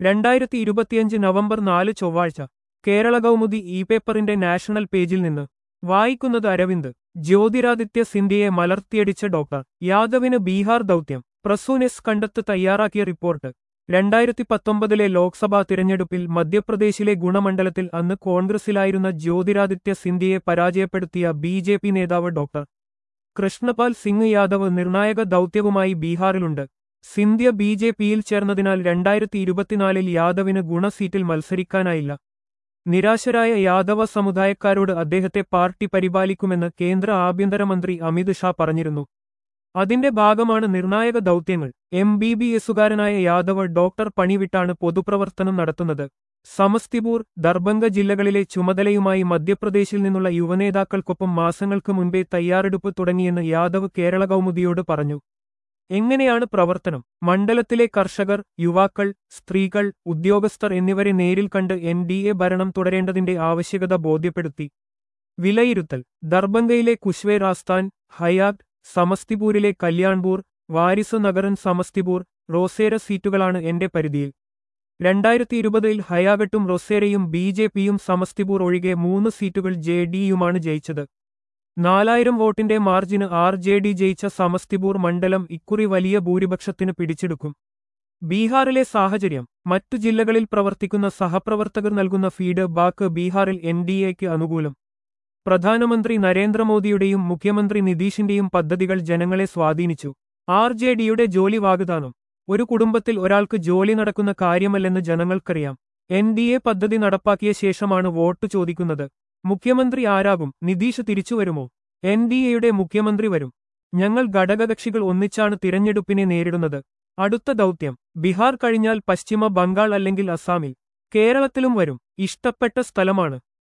രണ്ടായിരത്തി ഇരുപത്തിയഞ്ച് നവംബർ നാല് ചൊവ്വാഴ്ച കേരള കൗമുദി ഇ പേപ്പറിന്റെ നാഷണൽ പേജിൽ നിന്ന് വായിക്കുന്നത് അരവിന്ദ് ജ്യോതിരാദിത്യ സിന്ധ്യയെ മലർത്തിയടിച്ച ഡോക്ടർ യാദവിന് ബീഹാർ ദൗത്യം പ്രസൂനെസ് കണ്ടെത്ത് തയ്യാറാക്കിയ റിപ്പോർട്ട് രണ്ടായിരത്തി പത്തൊമ്പതിലെ ലോക്സഭാ തിരഞ്ഞെടുപ്പിൽ മധ്യപ്രദേശിലെ ഗുണമണ്ഡലത്തിൽ അന്ന് കോൺഗ്രസിലായിരുന്ന ജ്യോതിരാദിത്യ സിന്ധ്യയെ പരാജയപ്പെടുത്തിയ ബി ജെ പി നേതാവ് ഡോക്ടർ കൃഷ്ണപാൽ സിംഗ് യാദവ് നിർണായക ദൗത്യവുമായി ബീഹാറിലുണ്ട് സിന്ധ്യ ബി ജെ പിയിൽ ചേർന്നതിനാൽ രണ്ടായിരത്തി ഇരുപത്തിനാലിൽ യാദവിന് ഗുണസീറ്റിൽ മത്സരിക്കാനായില്ല നിരാശരായ യാദവ സമുദായക്കാരോട് അദ്ദേഹത്തെ പാർട്ടി പരിപാലിക്കുമെന്ന് കേന്ദ്ര ആഭ്യന്തരമന്ത്രി അമിത് ഷാ പറഞ്ഞിരുന്നു അതിന്റെ ഭാഗമാണ് നിർണായക ദൗത്യങ്ങൾ എം ബി ബി എസുകാരനായ യാദവ് ഡോക്ടർ പണിവിട്ടാണ് പൊതുപ്രവർത്തനം നടത്തുന്നത് സമസ്തിപൂർ ദർഭംഗ ജില്ലകളിലെ ചുമതലയുമായി മധ്യപ്രദേശിൽ നിന്നുള്ള യുവനേതാക്കൾക്കൊപ്പം മാസങ്ങൾക്ക് മുൻപേ തയ്യാറെടുപ്പ് തുടങ്ങിയെന്ന് യാദവ് കേരള കൗമുദിയോട് പറഞ്ഞു എങ്ങനെയാണ് പ്രവർത്തനം മണ്ഡലത്തിലെ കർഷകർ യുവാക്കൾ സ്ത്രീകൾ ഉദ്യോഗസ്ഥർ എന്നിവരെ നേരിൽ കണ്ട് എൻ ഡി എ ഭരണം തുടരേണ്ടതിന്റെ ആവശ്യകത ബോധ്യപ്പെടുത്തി വിലയിരുത്തൽ ദർഭംഗയിലെ കുശ്വേ രാസ്ഥാൻ ഹയാത്ത് സമസ്തിപൂരിലെ കല്യാൺപൂർ വാരിസ് നഗരൻ സമസ്തിപൂർ റോസേര സീറ്റുകളാണ് എന്റെ പരിധിയിൽ രണ്ടായിരത്തി ഇരുപതിൽ ഹയാഗട്ടും റൊസേരയും ബി ജെ പിയും സമസ്തിപൂർ ഒഴികെ മൂന്ന് സീറ്റുകൾ ജെ ഡിയുമാണ് ജയിച്ചത് നാലായിരം വോട്ടിന്റെ മാർജിന് ആർ ജെ ഡി ജയിച്ച സമസ്തിപൂർ മണ്ഡലം ഇക്കുറി വലിയ ഭൂരിപക്ഷത്തിന് പിടിച്ചെടുക്കും ബീഹാറിലെ സാഹചര്യം മറ്റു ജില്ലകളിൽ പ്രവർത്തിക്കുന്ന സഹപ്രവർത്തകർ നൽകുന്ന ഫീഡ് ബാക്ക് ബീഹാറിൽ എൻ ഡി എക്ക് അനുകൂലം പ്രധാനമന്ത്രി നരേന്ദ്രമോദിയുടെയും മുഖ്യമന്ത്രി നിതീഷിന്റെയും പദ്ധതികൾ ജനങ്ങളെ സ്വാധീനിച്ചു ആർ ജെ ഡിയുടെ ജോലി വാഗ്ദാനം ഒരു കുടുംബത്തിൽ ഒരാൾക്ക് ജോലി നടക്കുന്ന കാര്യമല്ലെന്ന് ജനങ്ങൾക്കറിയാം എൻ ഡി എ പദ്ധതി നടപ്പാക്കിയ ശേഷമാണ് വോട്ട് ചോദിക്കുന്നത് മുഖ്യമന്ത്രി ആരാകും നിതീഷ് തിരിച്ചുവരുമോ എൻ ഡി എയുടെ മുഖ്യമന്ത്രി വരും ഞങ്ങൾ ഘടകകക്ഷികൾ ഒന്നിച്ചാണ് തിരഞ്ഞെടുപ്പിനെ നേരിടുന്നത് അടുത്ത ദൗത്യം ബീഹാർ കഴിഞ്ഞാൽ പശ്ചിമ ബംഗാൾ അല്ലെങ്കിൽ അസാമിൽ കേരളത്തിലും വരും ഇഷ്ടപ്പെട്ട സ്ഥലമാണ്